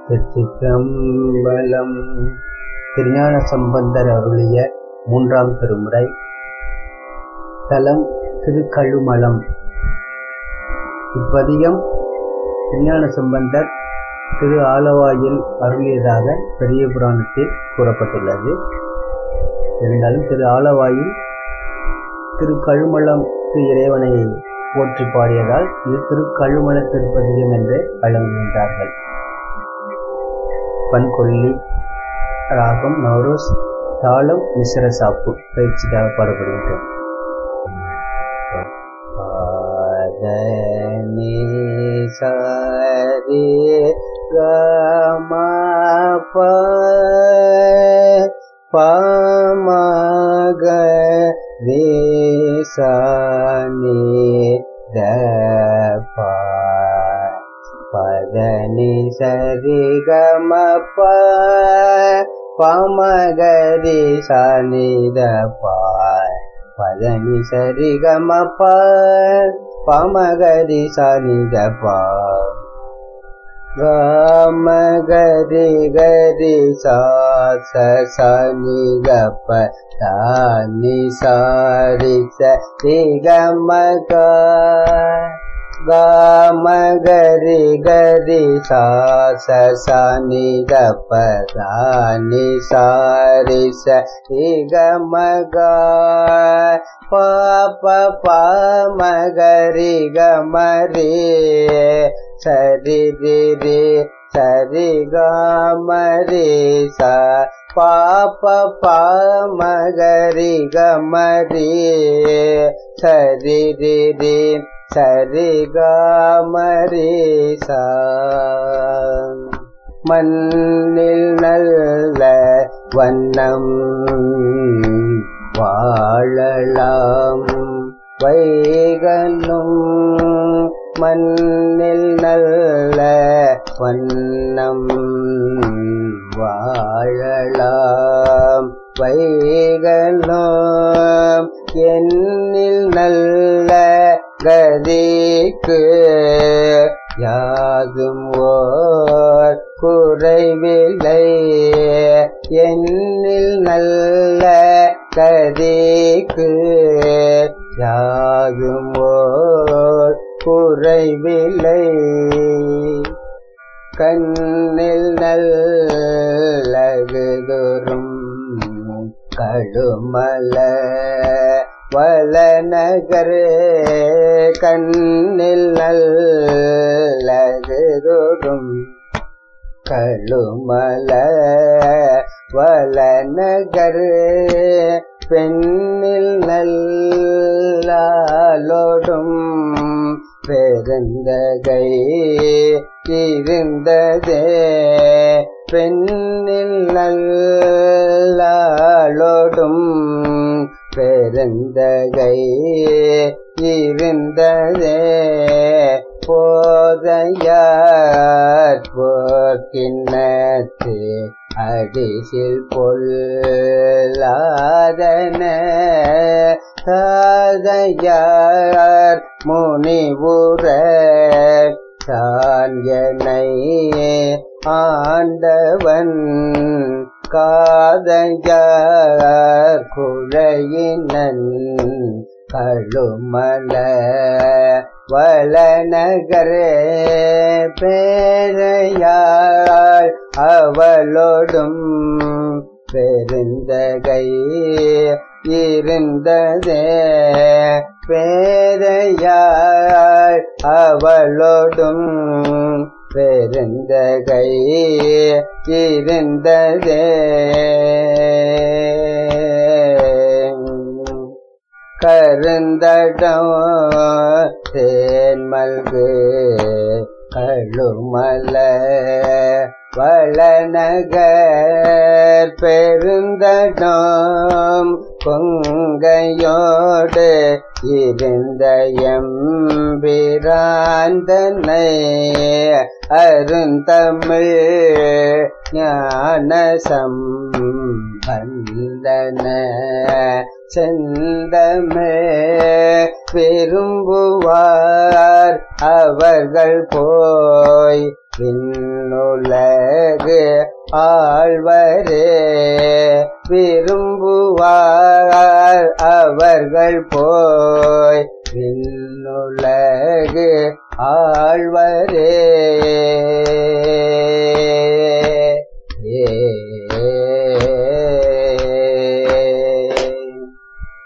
திருச்சிற்றம்பலம் திருஞான சம்பந்தர் அருளிய மூன்றாம் திருமுறை தலம் திருக்கழுமலம் இப்பதிகம் திருஞான சம்பந்தர் திரு ஆலவாயில் அருளியதாக பெரிய புராணத்தில் கூறப்பட்டுள்ளது இருந்தாலும் திரு ஆலவாயில் திரு கழுமலம் திரு இறைவனை போற்றி பாடியதால் இது திருக்கழுமல திருப்பதிகம் என்று வழங்குகின்றார்கள் பன்கொல்லி ராகம் நவரோஸ் தாளம் மிஸ்ர சாப்பு பயிற்சிக்காக பாடப்படுகின்றோம் சரி கம பமக தேசனி தப பதனி சரி கம ப பமகரி சனித பதனி சரி கம ப பமகரி சனித ப கமகரி கரி சாச சனி கப்ப தானி சாரி சரி கமக கமகரி கரி சாச சனி கப்ப தானி சாரி சரி கமக பாப பமகரி கமரி சரி ரி சரி கமரி ச பாப பமகரி கமரி சரி ரி சரி கமரி ச மண்ணில் நல்ல வண்ணம் வாழலாம் வைகனும் மண்ணில் நல்ல வண்ணம் வாழலாம் வைகனும் என்னில் நல்ல கதிக்கு யாதும் ஓர் குறைவில்லை என்னில் நல்ல கதிக்கு யாதும் ஓர் குறைவில்லை கண்ணில் நல்லகுதொரும் கழுமல வளநகரே கண்ணில் நல்லகுதொரும் கழுமல வளநகரே பெண்ணில் நல்லாலோடும் பெருந்தகை இருந்ததே பெண்ணில் நல்லாலோடும் பெருந்தகை இருந்ததே போதையார் போக்கின்னத்து அடிசில் பொல்லாதன தாதையார் முனிவுற தான் என்னை ஆண்டவன் காதையார் குழையினன் கழுமல வளநகரே பேரையாள் அவளோடும் பெருந்தகை இருந்ததே பேரையாள் அவளோடும் பெருந்தகை இருந்ததே கருந்தடம் தேன்மல்கு கழுமல வளநகர் பெருந்தடம் பொங்கையோடு இருந்த எம்பிராந்தனை அருந்தமிழ் ஞானசம் வந்தன செந்தமே விரும்புவார் அவர்கள் போய் விண்ணுலகு ஆழ்வரே விரும்புவார் அவர்கள் போய் விண்ணுலகு ஆழ்வரே